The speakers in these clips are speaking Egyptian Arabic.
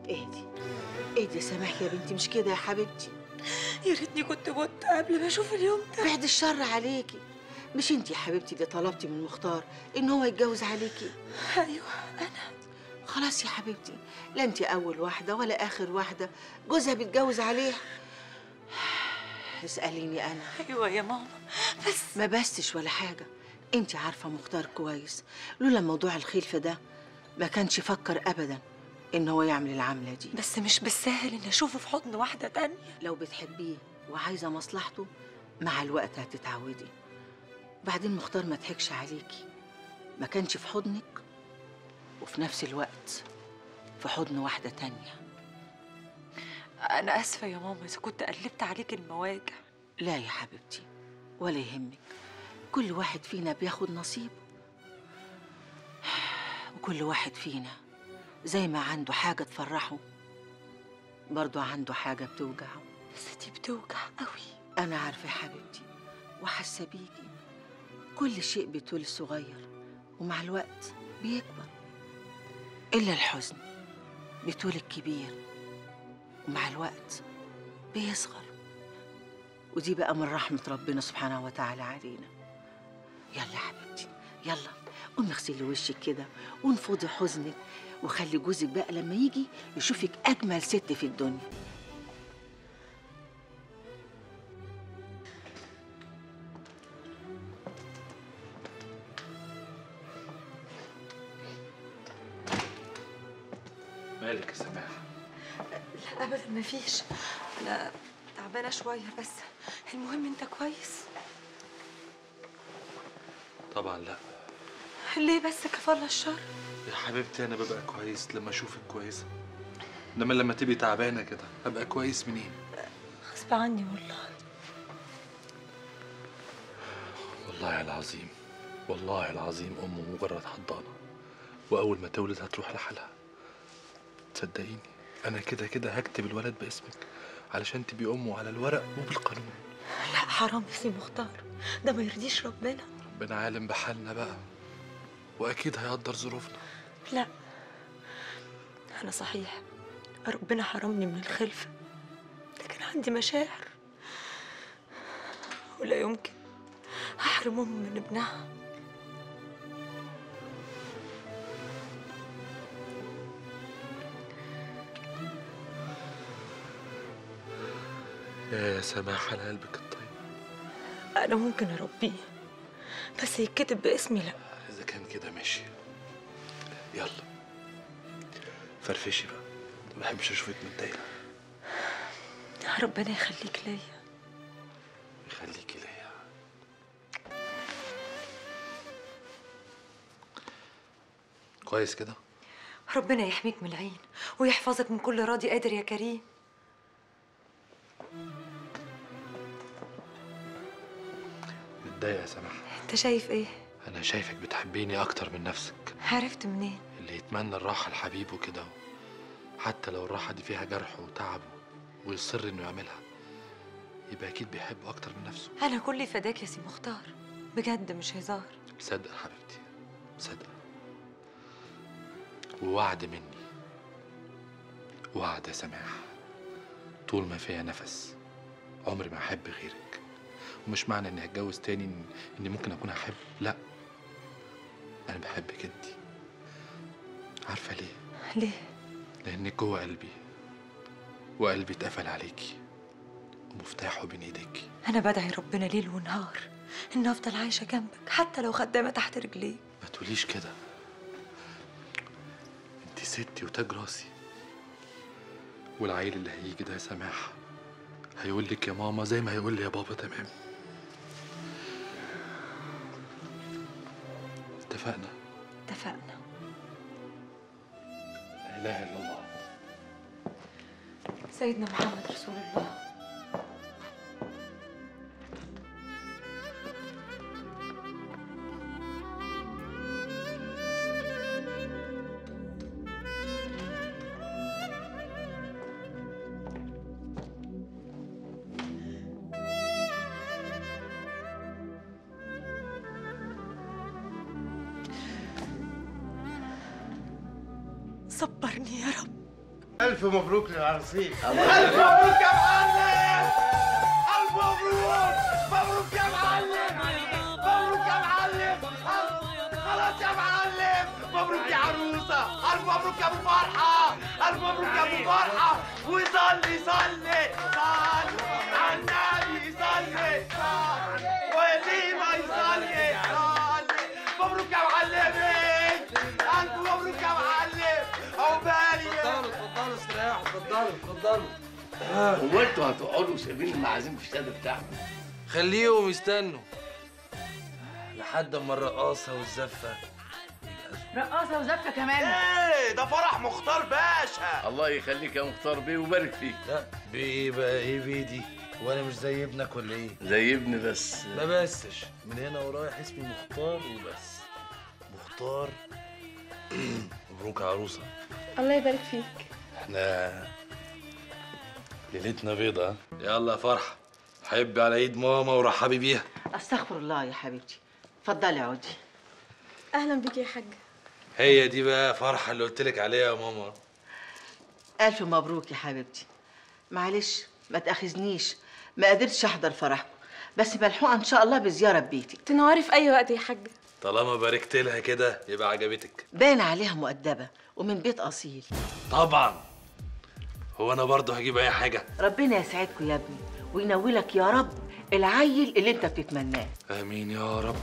اهدي اهدي يا سماح يا بنتي مش كده يا حبيبتي يا ريتني كنت مت قبل ما اشوف اليوم ده بعد الشر عليكي مش انت يا حبيبتي اللي طلبتي من مختار ان هو يتجوز عليكي ايوه انا خلاص يا حبيبتي لا انت اول واحده ولا اخر واحده جوزها بيتجوز عليها اساليني انا ايوه يا ماما بس ما بستش ولا حاجه انت عارفه مختار كويس لولا موضوع الخلفه ده ما كانش يفكر ابدا ان هو يعمل العمله دي بس مش بالسهل اني اشوفه في حضن واحده تانية لو بتحبيه وعايزه مصلحته مع الوقت هتتعودي بعدين مختار ما ضحكش عليكي ما كانش في حضنك وفي نفس الوقت في حضن واحده تانية انا اسفه يا ماما اذا كنت قلبت عليك المواجع لا يا حبيبتي ولا يهمك كل واحد فينا بياخد نصيبه وكل واحد فينا زي ما عنده حاجة تفرحه برضه عنده حاجة بتوجعه بس دي بتوجع قوي أنا عارفة يا حبيبتي وحاسة بيكي كل شيء بيطول صغير ومع الوقت بيكبر إلا الحزن بيطول الكبير ومع الوقت بيصغر ودي بقى من رحمة ربنا سبحانه وتعالى علينا يلا يا حبيبتي يلا قومي اغسلي وشك كده وانفضي حزنك وخلي جوزك بقى لما يجي يشوفك أجمل ست في الدنيا مالك يا سماح لا ابدا مفيش انا تعبانه شويه بس المهم انت كويس طبعا لا ليه بس كفالة الشر يا حبيبتي انا ببقى كويس لما اشوفك كويسه انما لما تبقي تعبانه كده ابقى كويس منين غصب عني والله والله العظيم والله العظيم امه مجرد حضانه واول ما تولد هتروح لحالها تصدقيني انا كده كده هكتب الولد باسمك علشان تبقي امه على الورق وبالقانون لا حرام يا سي مختار ده ما يرضيش ربنا ربنا عالم بحالنا بقى واكيد هيقدر ظروفنا لا انا صحيح ربنا حرمني من الخلفه لكن عندي مشاعر ولا يمكن احرم ام من ابنها يا سماح على قلبك الطيب انا ممكن اربيه بس يتكتب باسمي لا اذا كان كده ماشي يلا فرفشي بقى ما بحبش اشوفك متضايقه ربنا يخليك ليا يخليكي ليا كويس كده ربنا يحميك من العين ويحفظك من كل راضي قادر يا كريم متضايقه يا سماح انت شايف ايه انا شايفك بتحبيني اكتر من نفسك عرفت منين اللي يتمنى الراحه لحبيبه كده حتى لو الراحه دي فيها جرح وتعب ويصر انه يعملها يبقى اكيد بيحبه اكتر من نفسه انا كلي فداك يا سي مختار بجد مش هزار صدق حبيبتي صدق ووعد مني وعد يا سماح طول ما فيا نفس عمري ما احب غيرك ومش معنى اني هتجوز تاني إن- اني ممكن اكون احب لا انا بحبك انت عارفه ليه ليه لانك جوه قلبي وقلبي اتقفل عليكي ومفتاحه بين ايديكي انا بدعي ربنا ليل ونهار ان افضل عايشه جنبك حتى لو خدامه تحت رجليك ما تقوليش كده انت ستي وتاج راسي والعيل اللي هيجي ده يا سماح هيقول لك يا ماما زي ما هيقول لي يا بابا تمام اتفقنا اتفقنا لا اله الا الله سيدنا محمد رسول الله صبرني يا رب ألف مبروك للعروسين ألف مبروك يا معلم ألف مبروك مبروك يا معلم مبروك يا معلم خلاص يا معلم مبروك يا عروسة ألف مبروك يا أبو فرحة ألف مبروك يا أبو فرحة وصلي صلي صلي على النبي صلي صلي واللي ما يصلي صلي مبروك يا معلمي ألف مبروك يا معلم عقبالي اتفضلوا استريحوا اتفضلوا اتفضلوا هو انتوا هتقعدوا سايبين المعازيم في الشهاده بتاعهم خليهم يستنوا لحد اما الرقاصه والزفه رقاصة وزفة كمان ايه ده فرح مختار باشا الله يخليك يا مختار بيه ويبارك فيك لا بايه بقى ايه بيه دي وانا مش زي ابنك ولا ايه زي ابني بس ما بسش من هنا ورايح اسمي مختار وبس مختار مبروك يا عروسه الله يبارك فيك احنا ليلتنا بيضة ها؟ يلا يا فرحة حبي على ايد ماما ورحبي بيها استغفر الله يا حبيبتي اتفضلي اقعدي اهلا بيك يا حاج هي دي بقى فرحة اللي قلت لك عليها يا ماما الف مبروك يا حبيبتي معلش ما تاخذنيش ما قدرتش احضر فرحكم بس ملحوقه ان شاء الله بزياره ببيتك تنوري في اي وقت يا حاج طالما باركت لها كده يبقى عجبتك باين عليها مؤدبه ومن بيت اصيل طبعا هو انا برضه هجيب اي حاجة ربنا يسعدكم يا ابني وينولك يا رب العيل اللي انت بتتمناه امين يا رب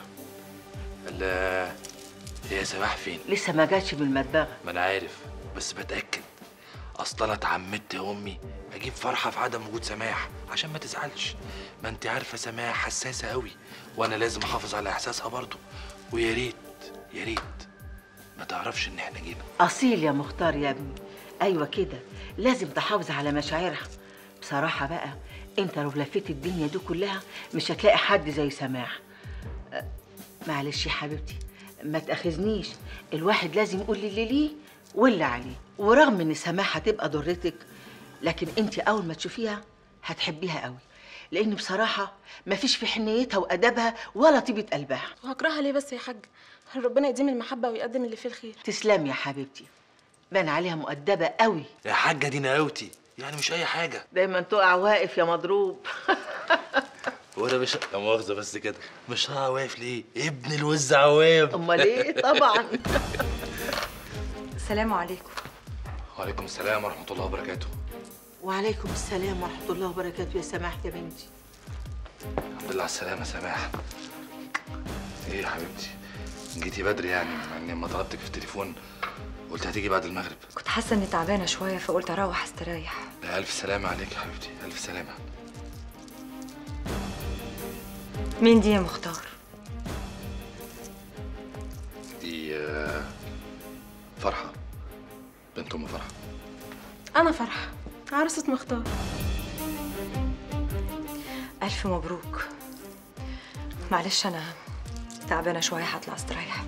لا هي سماح فين لسه ما جاتش من المدبغه ما انا عارف بس بتاكد اصل انا اتعمدت يا امي اجيب فرحه في عدم وجود سماح عشان ما تزعلش ما انت عارفه سماح حساسه قوي وانا لازم احافظ على احساسها برضو ويا ريت يا ريت ما تعرفش ان احنا جينا اصيل يا مختار يا ابني ايوه كده لازم تحافظ على مشاعرها بصراحه بقى انت لو لفيت الدنيا دي كلها مش هتلاقي حد زي سماح أه، معلش يا حبيبتي ما تاخذنيش الواحد لازم يقول لي اللي ليه واللي عليه ورغم ان سماح هتبقى ضرتك لكن انت اول ما تشوفيها هتحبيها قوي لان بصراحه مفيش في حنيتها وادبها ولا طيبه قلبها وهكرهها ليه بس يا حاج ربنا يديم المحبه ويقدم اللي فيه الخير تسلمي يا حبيبتي بان عليها مؤدبه قوي يا حاجه دي نقاوتي يعني مش اي حاجه دايما تقع واقف يا مضروب وانا مش لا مؤاخذه بس كده مش هقع واقف ليه ابن الوز عوام امال ايه طبعا السلام عليكم وعليكم السلام ورحمه الله وبركاته وعليكم السلام ورحمه الله وبركاته يا سماح يا بنتي الحمد لله على السلامه يا سماح ايه يا حبيبتي جيتي بدري يعني مع اني لما طلبتك في التليفون قلت هتيجي بعد المغرب كنت حاسة إني تعبانة شوية فقلت أروح أستريح لا الف سلامه عليك يا حبيبتي الف سلامه مين دي يا مختار؟ دي آه، فرحه بنت ام فرحه انا فرحه عروسه مختار ألف مبروك معلش أنا تعبانة شوية هطلع أستريح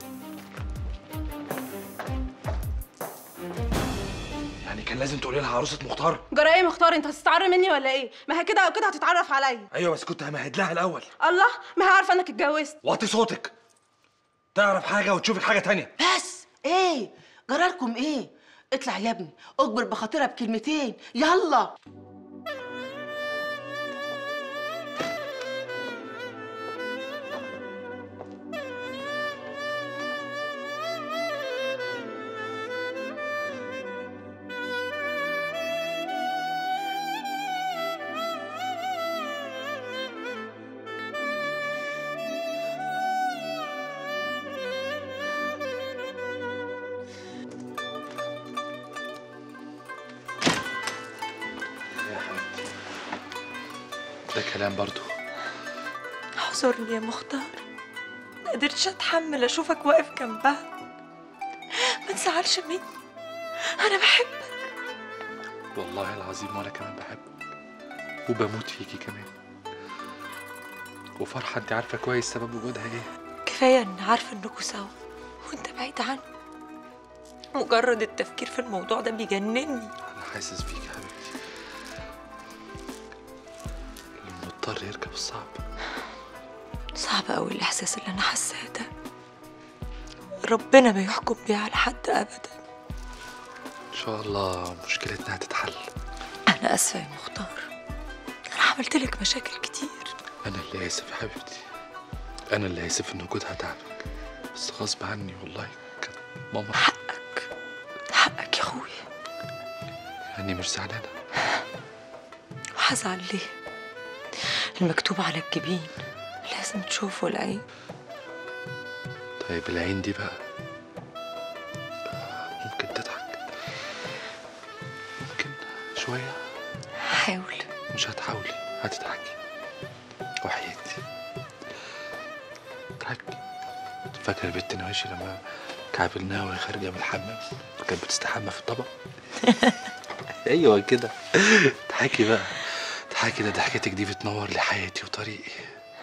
يعني كان لازم تقولي لها عروسه مختار جرى ايه مختار انت هتستعر مني ولا ايه ما هي كده او كده هتتعرف عليا ايوه بس كنت همهد لها الاول الله ما هي عارفه انك اتجوزت وطي صوتك تعرف حاجه وتشوفك حاجه تانية بس ايه جرالكم ايه اطلع يا ابني اجبر بخاطرها بكلمتين يلا يا حبيبتي ده كلام برضو اعذرني يا مختار ما قدرتش اتحمل اشوفك واقف جنبها ما تزعلش مني انا بحبك والله العظيم وانا كمان بحبك وبموت فيكي كمان وفرحه انت عارفه كويس سبب وجودها ايه كفايه ان عارفه انكوا سوا وانت بعيد عني مجرد التفكير في الموضوع ده بيجنني انا حاسس بيك يا حبيبتي المضطر يركب الصعب صعب قوي الاحساس اللي انا حاساه ده ربنا ما يحكم بيه على حد ابدا ان شاء الله مشكلتنا هتتحل انا اسفه يا مختار انا عملت لك مشاكل كتير انا اللي اسف يا حبيبتي انا اللي اسف ان وجودها تعبك بس غصب عني والله كانت ماما حقك حقك يا اخويا يعني مش زعلانه وهزعل ليه المكتوب على الجبين لازم تشوفه العين طيب العين دي بقى ممكن تضحك ممكن شويه حاول مش هتحاولي هتضحكي وحياتي اضحكي فاكرة البت نواشي لما كعبلناها وهي خارجة من الحمام كانت بتستحمى في الطبق ايوه كده اضحكي بقى اضحكي ده ضحكتك دي بتنور لي حياتي وطريقي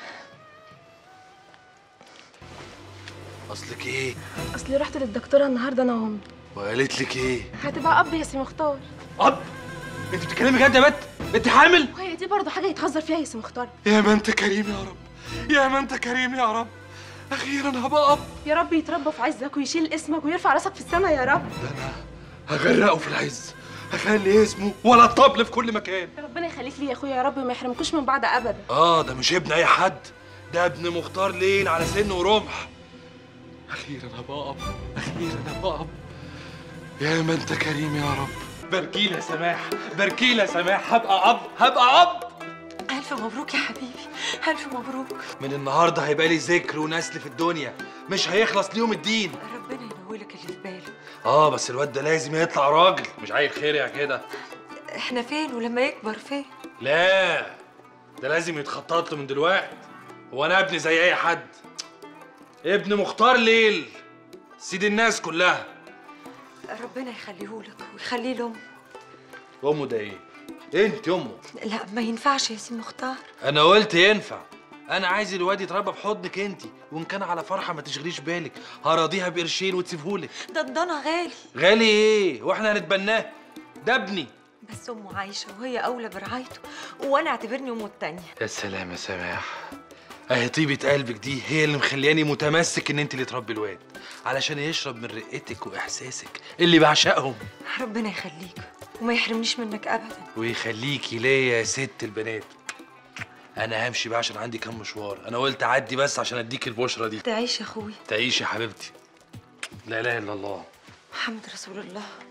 اصلك ايه اصلي رحت للدكتوره النهارده انا وامي وقالت لك ايه هتبقى اب يا سي مختار اب انت بتتكلمي جد يا بت انت حامل وهي دي برضه حاجه يتهزر فيها يا سي مختار يا ما انت كريم يا رب يا ما انت كريم يا رب اخيرا هبقى اب يا رب يتربى في عزك ويشيل اسمك ويرفع راسك في السماء يا رب ده انا هغرقه في العز هخلي اسمه ولا طبل في كل مكان ربنا يخليك لي يا اخويا يا رب ما يحرمكوش من بعض ابدا اه ده مش ابن اي حد ده ابن مختار ليل على سن ورمح اخيرا هبقى اب اخيرا هبقى اب يا ما انت كريم يا رب باركيلي يا سماح باركيلي يا سماح هبقى اب هبقى اب الف مبروك يا حبيبي الف مبروك من النهارده هيبقى لي ذكر ونسل في الدنيا مش هيخلص ليوم الدين ربنا ينولك اللي في بالك اه بس الواد ده لازم يطلع راجل مش عيل خيرع كده احنا فين ولما يكبر فين لا ده لازم يتخطط له من دلوقتي هو انا ابني زي اي حد ابن مختار ليل سيد الناس كلها ربنا يخليهولك ويخليه لامه امه ده ايه انت امه لا ما ينفعش يا سي مختار انا قلت ينفع انا عايز الواد يتربى في حضنك انت وان كان على فرحه ما تشغليش بالك هراضيها بقرشين وتسيبهولك ده الضنا غالي غالي ايه واحنا هنتبناه ده ابني بس امه عايشه وهي اولى برعايته وانا اعتبرني امه التانيه يا سلام يا سماح اهي طيبة قلبك دي هي اللي مخلياني متمسك ان انت اللي تربي الواد علشان يشرب من رقتك واحساسك اللي بعشقهم ربنا يخليك وما يحرمنيش منك ابدا ويخليكي ليا يا ست البنات انا همشي بقى عشان عندي كام مشوار انا قلت اعدي بس عشان اديك البشرة دي تعيش يا اخوي تعيشي يا حبيبتي لا اله الا الله محمد رسول الله